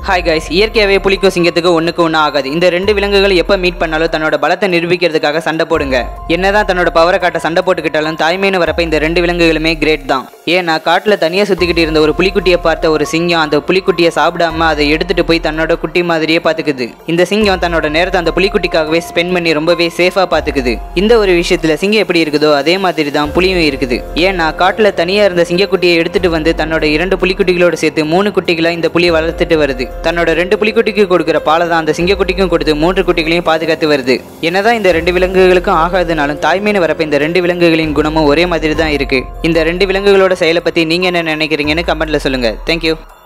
hi guys இயற்கையாகவே புலிக்கும் சிங்கத்துக்கு ஒன்றுக்கு ஒன்றும் ஆகாது இந்த ரெண்டு விலங்குகள் எப்போ மீட் பண்ணாலும் தன்னோட பலத்தை நிரூபிக்கிறதுக்காக சண்டை போடுங்க என்னதான் தன்னோட பவரை காட்ட சண்டை போட்டுக்கிட்டாலும் தாய்மைன்னு வரப்ப இந்த ரெண்டு விலங்குகளுமே கிரேட் தான் ஏன்னா காட்டில் தனியாக சுற்றிக்கிட்டு இருந்த ஒரு புலிக்குட்டியை பார்த்த ஒரு சிங்கம் அந்த புலிக்குட்டியை சாப்பிடாம அதை எடுத்துட்டு போய் தன்னோட குட்டி மாதிரியே பார்த்துக்குது இந்த சிங்கம் தன்னோட நேரத்தை அந்த புலிக்குட்டிக்காகவே ஸ்பெண்ட் பண்ணி ரொம்பவே சேஃபாக பார்த்துக்குது இந்த ஒரு விஷயத்தில் சிங்கம் எப்படி இருக்குதோ அதே மாதிரி தான் புலியும் இருக்குது ஏன்னா காட்டில் தனியாக இருந்த சிங்கக்குட்டியை எடுத்துட்டு வந்து தன்னோட இரண்டு புலிக்குட்டிகளோடு சேர்த்து மூணு குட்டிகளை இந்த புலி வளர்த்துட்டு வருது தன்னோட ரெண்டு புலிக்குட்டிக்கு கொடுக்குற பாலை தான் அந்த சிங்கக்குட்டிக்கும் கொடுத்து மூன்று குட்டிகளையும் பாதுகாத்து வருது என்னதான் இந்த ரெண்டு விலங்குகளுக்கும் ஆகாதுனாலும் தாய்மைன்னு வரப்ப இந்த ரெண்டு விலங்குகளின் குணமும் ஒரே மாதிரி தான் இருக்கு இந்த ரெண்டு விலங்குகளோட செயலை பத்தி நீங்க என்ன நினைக்கிறீங்கன்னு கமெண்ட்ல சொல்லுங்க தேங்க்யூ